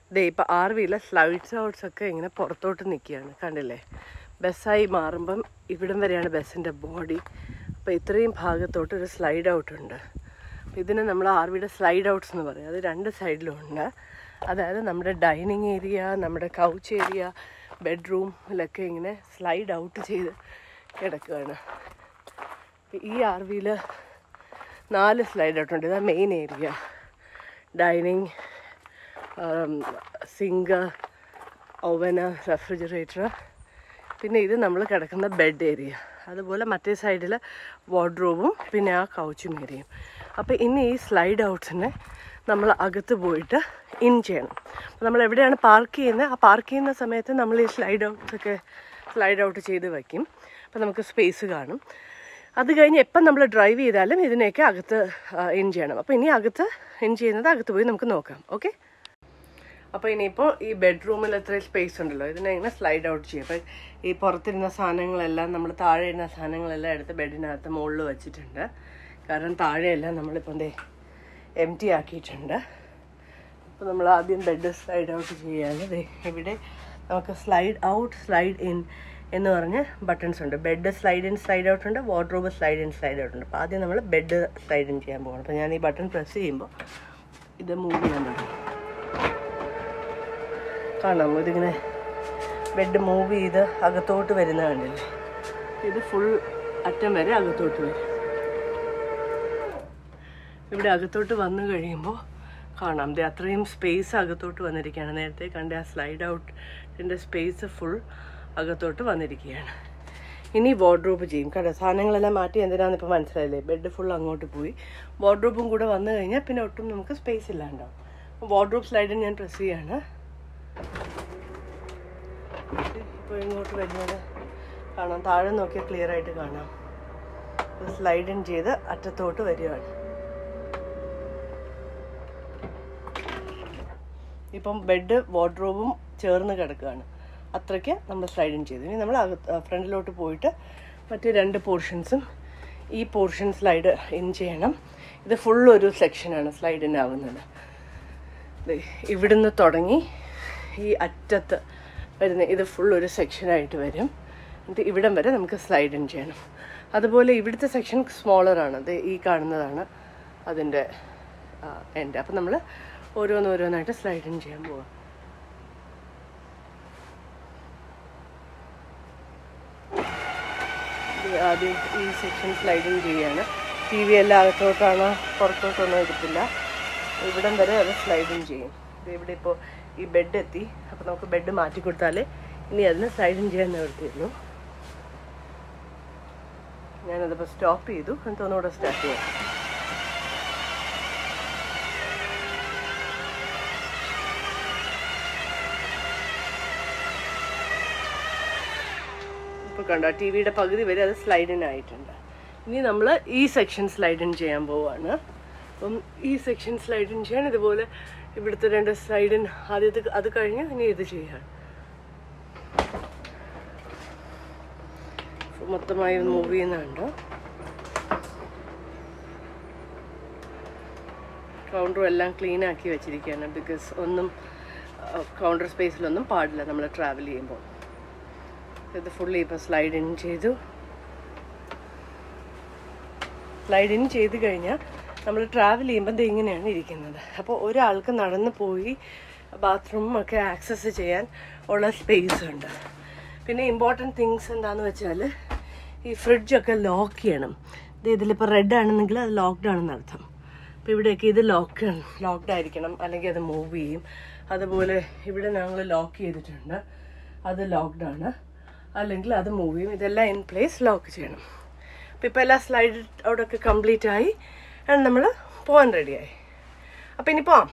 ദേ ഇപ്പം ആർ വിയിലെ slides outs ഒക്കെ ഇങ്ങനെ പുറത്തോട്ട് നിൽക്കുകയാണ് കണ്ടില്ലേ ബസ്സായി മാറുമ്പം ഇവിടം വരെയാണ് ബസ്സിൻ്റെ ബോഡി അപ്പോൾ ഇത്രയും ഭാഗത്തോട്ട് ഒരു സ്ലൈഡ് ഔട്ട് ഉണ്ട് അപ്പോൾ ഇതിനെ നമ്മൾ ആർ വിയുടെ സ്ലൈഡ് ഔട്ട്സ് എന്ന് പറയും അത് രണ്ട് സൈഡിലും ഉണ്ട് അതായത് നമ്മുടെ ഡൈനിങ് ഏരിയ നമ്മുടെ കൗച്ച് ഏരിയ ബെഡ്റൂമിലൊക്കെ ഇങ്ങനെ സ്ലൈഡ് ഔട്ട് ചെയ്ത് കിടക്കുകയാണ് ഇപ്പൊ ഈ ആർ വിയിൽ നാല് സ്ലൈഡ് ഔട്ട് ഉണ്ട് ഇതാ മെയിൻ ഏരിയ ഡൈനിങ് സിങ്ക് ഓവന് റെഫ്രിജറേറ്റർ പിന്നെ ഇത് നമ്മൾ കിടക്കുന്ന ബെഡ് ഏരിയ അതുപോലെ മറ്റേ സൈഡിൽ വാർഡ്രോബും പിന്നെ ആ കൗച്ചും ഏരിയയും അപ്പോൾ ഇനി ഈ സ്ലൈഡ് ഔട്ട്സിനെ നമ്മൾ അകത്ത് പോയിട്ട് ഇൻ ചെയ്യണം അപ്പോൾ നമ്മൾ എവിടെയാണ് പാർക്ക് ചെയ്യുന്നത് ആ പാർക്ക് ചെയ്യുന്ന സമയത്ത് നമ്മൾ ഈ സ്ലൈഡ് ഔട്ട്സ് ഒക്കെ സ്ലൈഡ് ഔട്ട് ചെയ്ത് വയ്ക്കും അപ്പോൾ നമുക്ക് സ്പേസ് കാണും അത് കഴിഞ്ഞ് എപ്പം നമ്മൾ ഡ്രൈവ് ചെയ്താലും ഇതിനെയൊക്കെ അകത്ത് ഇൻ ചെയ്യണം അപ്പോൾ ഇനി അകത്ത് ഇൻ ചെയ്യുന്നത് അകത്ത് പോയി നമുക്ക് നോക്കാം ഓക്കെ അപ്പോൾ ഇനിയിപ്പോൾ ഈ ബെഡ്റൂമിൽ എത്ര സ്പേസ് ഉണ്ടല്ലോ ഇതിനെ ഇങ്ങനെ സ്ലൈഡ് ഔട്ട് ചെയ്യും അപ്പോൾ ഈ പുറത്തിരുന്ന സാധനങ്ങളെല്ലാം നമ്മൾ താഴെ ഇരുന്ന സാധനങ്ങളെല്ലാം എടുത്ത് ബെഡിനകത്ത് മുകളിൽ വെച്ചിട്ടുണ്ട് കാരണം താഴെയെല്ലാം നമ്മളിപ്പോൾ എന്തേ എം ടി ആക്കിയിട്ടുണ്ട് അപ്പോൾ നമ്മൾ ആദ്യം ബെഡ് സ്ലൈഡ് ഔട്ട് ചെയ്യാണ് ദേ ഇവിടെ നമുക്ക് സ്ലൈഡ് ഔട്ട് സ്ലൈഡ് ഇൻ എന്ന് പറഞ്ഞ് ബട്ടൺസ് ഉണ്ട് bed slide in slide out ഉണ്ട് wardrobe slide in slide out ഉണ്ട് അപ്പോൾ ആദ്യം നമ്മൾ ബെഡ് സ്ലൈഡ് ഇൻ ചെയ്യാൻ പോകണം അപ്പോൾ ഞാൻ ഈ ബട്ടൺ പ്രസ് ചെയ്യുമ്പോൾ ഇത് മൂവ് ചെയ്യാൻ തുടങ്ങി കാണാം ഇതിങ്ങനെ ബെഡ് മൂവ് ചെയ്ത് അകത്തോട്ട് വരുന്ന കണ്ടില്ലേ ഇത് ഫുൾ അറ്റം വരെ അകത്തോട്ട് വരും ഇവിടെ അകത്തോട്ട് വന്നു കഴിയുമ്പോൾ കാണാം ദേ അത്രയും സ്പേസ് അകത്തോട്ട് വന്നിരിക്കുകയാണ് നേരത്തെ കണ്ട ആ സ്ലൈഡ് ഔട്ടിൻ്റെ സ്പേസ് ഫുൾ അകത്തോട്ട് വന്നിരിക്കുകയാണ് ഇനി വാർഡ്രോബ് ചെയ്യും കണ്ടോ സാധനങ്ങളെല്ലാം മാറ്റി എന്തിനാന്ന് ഇപ്പോൾ മനസ്സിലായില്ലേ ബെഡ് ഫുൾ അങ്ങോട്ട് പോയി വാർഡ്രോബും കൂടെ വന്നു കഴിഞ്ഞാൽ പിന്നെ ഒട്ടും നമുക്ക് സ്പേസ് ഇല്ലാണ്ടാവും വാർഡ്രോബ് സ്ലൈഡിൽ ഞാൻ പ്രസ് ചെയ്യാണ് ഇപ്പോൾ ഇങ്ങോട്ട് വരുന്നത് കാണാം താഴെ നോക്കിയാൽ ക്ലിയർ ആയിട്ട് കാണാം സ്ലൈഡ് ഇൻ ചെയ്ത് അറ്റത്തോട്ട് വരികയാണ് ഇപ്പം ബെഡ് വാർഡ്രോബും ചേർന്ന് കിടക്കുകയാണ് അത്രയ്ക്ക് നമ്മൾ സ്ലൈഡ് ഇൻ ചെയ്തു ഇനി നമ്മൾ ഫ്രണ്ടിലോട്ട് പോയിട്ട് മറ്റ് രണ്ട് പോർഷൻസും ഈ പോർഷൻ സ്ലൈഡ് ഇൻ ചെയ്യണം ഇത് ഫുൾ ഒരു സെക്ഷനാണ് സ്ലൈഡ് ഇൻ ആവുന്നത് ദേ ഇവിടുന്ന് തുടങ്ങി ഈ അറ്റത്ത് വരുന്ന ഇത് ഫുൾ ഒരു സെക്ഷനായിട്ട് വരും എന്നിട്ട് ഇവിടം വരെ നമുക്ക് സ്ലൈഡ് ഇൻ ചെയ്യണം അതുപോലെ ഇവിടുത്തെ സെക്ഷൻ സ്മോളറാണ് അത് ഈ കാണുന്നതാണ് അതിൻ്റെ എൻ്റെ അപ്പം നമ്മൾ ഓരോന്നോരോന്നായിട്ട് സ്ലൈഡ് ഇൻ ചെയ്യാൻ പോവാം ഇത് ആദ്യം ഈ സെക്ഷൻ സ്ലൈഡ് ഇൻ ചെയ്യാണ് ടി വി എല്ലാം അകത്തോട്ടാണോ പുറത്തോട്ടൊന്നും എടുത്തില്ല ഇവിടം വരെ അത് സ്ലൈഡ് ഇൻ ചെയ്യും ഇത് ഇവിടെ ഇപ്പോൾ ഈ ബെഡ് എത്തി അപ്പോൾ നമുക്ക് ബെഡ് മാറ്റി കൊടുത്താലേ ഇനി അതിന് സ്ലൈഡ് ഇൻ ചെയ്യാൻ നിവർത്തിയുള്ളൂ ഞാനതിപ്പോൾ സ്റ്റോപ്പ് ചെയ്തു എന്നിട്ട് ഒന്നുകൂടെ സ്റ്റാർട്ട് ചെയ്യാം ഇപ്പോൾ കണ്ടോ ടി വിയുടെ പകുതി വരെ അത് സ്ലൈഡ് ഇൻ ആയിട്ടുണ്ട് ഇനി നമ്മൾ ഈ സെക്ഷൻ സ്ലൈഡ് ഇൻ ചെയ്യാൻ പോവാണ് അപ്പം ഈ സെക്ഷൻ സ്ലൈഡ് ഇൻ ചെയ്യാൻ ഇതുപോലെ ഇവിടുത്തെ രണ്ട് സ്ലൈഡ് ഇൻ ആദ്യത്തെ അത് കഴിഞ്ഞ് ഇനി ഇത് ചെയ്യാൻ മൊത്തമായി മൂവ് ചെയ്യുന്നുണ്ടോ കൗണ്ടറും എല്ലാം ക്ലീൻ ആക്കി വെച്ചിരിക്കുകയാണ് ബിക്കോസ് ഒന്നും കൗണ്ടർ സ്പേസിലൊന്നും പാടില്ല നമ്മൾ ട്രാവൽ ചെയ്യുമ്പോൾ ഇത് ഫുള്ളി ഇപ്പോൾ സ്ലൈഡ് ഇൻ ചെയ്തു സ്ലൈഡ് ഇൻ ചെയ്ത് കഴിഞ്ഞാൽ നമ്മൾ ട്രാവൽ ചെയ്യുമ്പോൾ ഇത് ഇങ്ങനെയാണ് ഇരിക്കുന്നത് അപ്പോൾ ഒരാൾക്ക് നടന്നു പോയി ബാത്റൂം ഒക്കെ ആക്സസ് ചെയ്യാൻ ഉള്ള സ്പേസ് ഉണ്ട് പിന്നെ ഇമ്പോർട്ടൻറ്റ് തിങ്സ് എന്താണെന്ന് വെച്ചാൽ ഈ ഫ്രിഡ്ജൊക്കെ ലോക്ക് ചെയ്യണം ഇത് ഇതിലിപ്പോൾ റെഡ് ആണെന്നെങ്കിൽ അത് ലോക്ക്ഡ് ആണെന്ന് അർത്ഥം അപ്പോൾ ഇവിടെയൊക്കെ ഇത് ലോക്ക് ലോക്ക്ഡ് ആയിരിക്കണം അല്ലെങ്കിൽ അത് മൂവ് ചെയ്യും അതുപോലെ ഇവിടെ ഞങ്ങൾ ലോക്ക് ചെയ്തിട്ടുണ്ട് അത് ലോക്ക്ഡ് ആണ് അല്ലെങ്കിൽ അത് മൂവ് ചെയ്യും ഇതെല്ലാം ഇൻ പ്ലേസ് ലോക്ക് ചെയ്യണം അപ്പോൾ ഇപ്പോൾ എല്ലാ സ്ലൈഡ് അവിടെയൊക്കെ കംപ്ലീറ്റ് ആയി നമ്മൾ പോകാൻ റെഡിയായി അപ്പോൾ ഇനി പോവാം